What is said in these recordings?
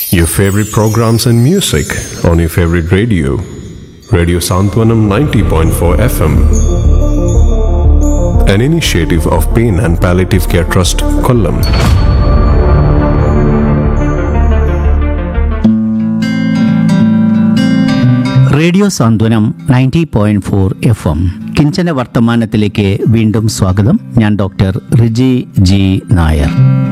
Your favorite programs and music on your favorite radio. Radio Santwanam 90.4 FM. An initiative of Pain and Palliative Care Trust, Kollam. Radio Santhwanam ninety point four F M കിഞ്ചന വർത്തമാനത്തിലേക്ക് വീണ്ടും സ്വാഗതം ഞാൻ doctor Riji G Nair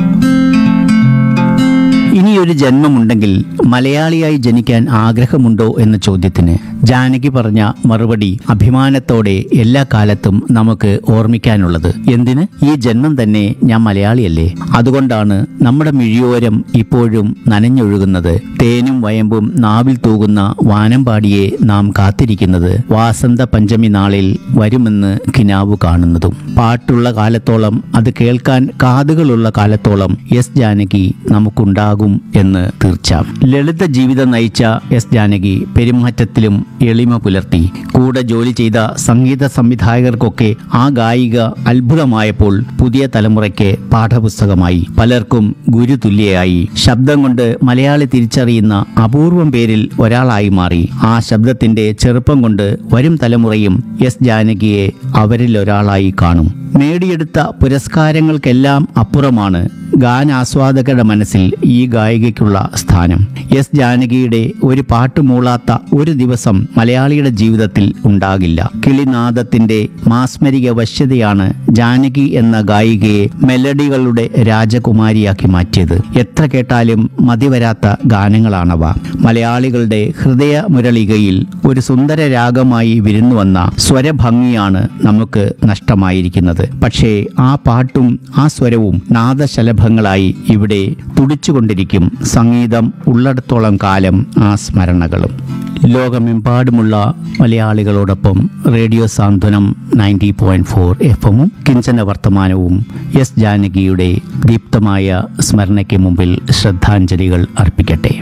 ഇനിയൊരു ജന്മമുണ്ടെങ്കിൽ മലയാളിയായി ജനിക്കാൻ ആഗ്രഹമുണ്ടോ എന്ന ചോദ്യത്തിന് ജാനകി പറഞ്ഞ മറുപടി അഭിമാനത്തോടെ എല്ലാ കാലത്തും നമുക്ക് ഓർമ്മിക്കാനുള്ളത് എന്തിന് ഈ ജന്മം തന്നെ ഞാൻ മലയാളിയല്ലേ അതുകൊണ്ടാണ് നമ്മുടെ മിഴിയോരം ഇപ്പോഴും നനഞ്ഞൊഴുകുന്നത് തേനും വയമ്പും നാവിൽ തൂകുന്ന വാനമ്പാടിയെ നാം കാത്തിരിക്കുന്നത് വാസന്ത പഞ്ചമി നാളിൽ വരുമെന്ന് കിനാവു കാണുന്നതും പാട്ടുള്ള കാലത്തോളം അത് കേൾക്കാൻ കാതുകളുള്ള കാലത്തോളം എസ് ജാനകി നമുക്കുണ്ടാകും എന്ന് തീർച്ച ലളിത ജീവിതം നയിച്ച എസ് ജാനകി പെരുമാറ്റത്തിലും എളിമ പുലർത്തി കൂടെ ജോലി ചെയ്ത സംഗീത സംവിധായകർക്കൊക്കെ ആ ഗായിക അത്ഭുതമായപ്പോൾ പുതിയ തലമുറയ്ക്ക് പാഠപുസ്തകമായി പലർക്കും ഗുരുതുല്യയായി ശബ്ദം കൊണ്ട് മലയാളി തിരിച്ചറിയുന്ന അപൂർവം പേരിൽ ഒരാളായി മാറി ആ ശബ്ദത്തിന്റെ ചെറുപ്പം കൊണ്ട് വരും തലമുറയും എസ് ജാനകിയെ അവരിൽ ഒരാളായി കാണും നേടിയെടുത്ത പുരസ്കാരങ്ങൾക്കെല്ലാം അപ്പുറമാണ് ഗാനാസ്വാദകരുടെ മനസ്സിൽ ഈ ഗായികയ്ക്കുള്ള സ്ഥാനം എസ് ജാനകിയുടെ ഒരു പാട്ട് മൂളാത്ത ഒരു ദിവസം മലയാളിയുടെ ജീവിതത്തിൽ ഉണ്ടാകില്ല കിളിനാദത്തിന്റെ മാസ്മരിക വശ്യതയാണ് ജാനകി എന്ന ഗായികയെ മെലഡികളുടെ രാജകുമാരിയാക്കി മാറ്റിയത് എത്ര കേട്ടാലും മതിവരാത്ത ഗാനങ്ങളാണവ മലയാളികളുടെ ഹൃദയ മുരളികയിൽ ഒരു സുന്ദര രാഗമായി വിരുന്നു വന്ന സ്വരഭംഗിയാണ് നമുക്ക് നഷ്ടമായിരിക്കുന്നത് പക്ഷേ ആ പാട്ടും ആ സ്വരവും നാദശലഭങ്ങളായി ഇവിടെ തുടിച്ചുകൊണ്ടിരിക്കും സംഗീതം ഉള്ളിടത്തോളം കാലം ആ സ്മരണകളും ലോകമെമ്പാടുമുള്ള മലയാളികളോടൊപ്പം radio Santhwanam ninety point four F എമ്മും കിഞ്ചന വർത്തമാനവും എസ് ജാനകിയുടെ ദീപ്തമായ സ്മരണയ്ക്ക് മുമ്പിൽ ശ്രദ്ധാഞ്ജലികൾ അർപ്പിക്കട്ടെ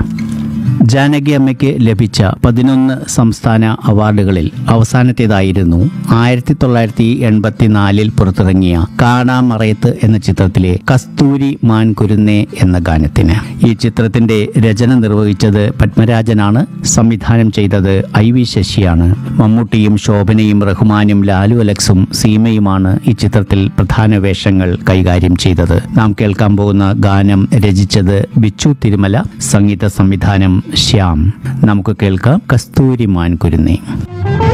ജാനകി അമ്മയ്ക്ക് ലഭിച്ച പതിനൊന്ന് സംസ്ഥാന അവാർഡുകളിൽ അവസാനത്തേതായിരുന്നു ആയിരത്തി തൊള്ളായിരത്തി എൺപത്തിനാലിൽ പുറത്തിറങ്ങിയ കാണാമറയത്ത് എന്ന ചിത്രത്തിലെ കസ്തൂരി മാൻ കുരുന്നേ എന്ന ഗാനത്തിന് ഈ ചിത്രത്തിന്റെ രചന നിർവഹിച്ചത് പത്മരാജനാണ് സംവിധാനം ചെയ്തത് ഐ വി ശശിയാണ് മമ്മൂട്ടിയും ശോഭനയും റഹ്മാനും ലാലു അലക്സും സീമയുമാണ് ഈ ചിത്രത്തിൽ പ്രധാന വേഷങ്ങൾ കൈകാര്യം ചെയ്തത് നാം കേൾക്കാൻ പോകുന്ന ഗാനം രചിച്ചത് ബിച്ചു തിരുമല സംഗീത സംവിധാനം ശ്യാം നമുക്ക് കേൾക്കാം കസ്തൂരി മാൻ കുരുന്നേ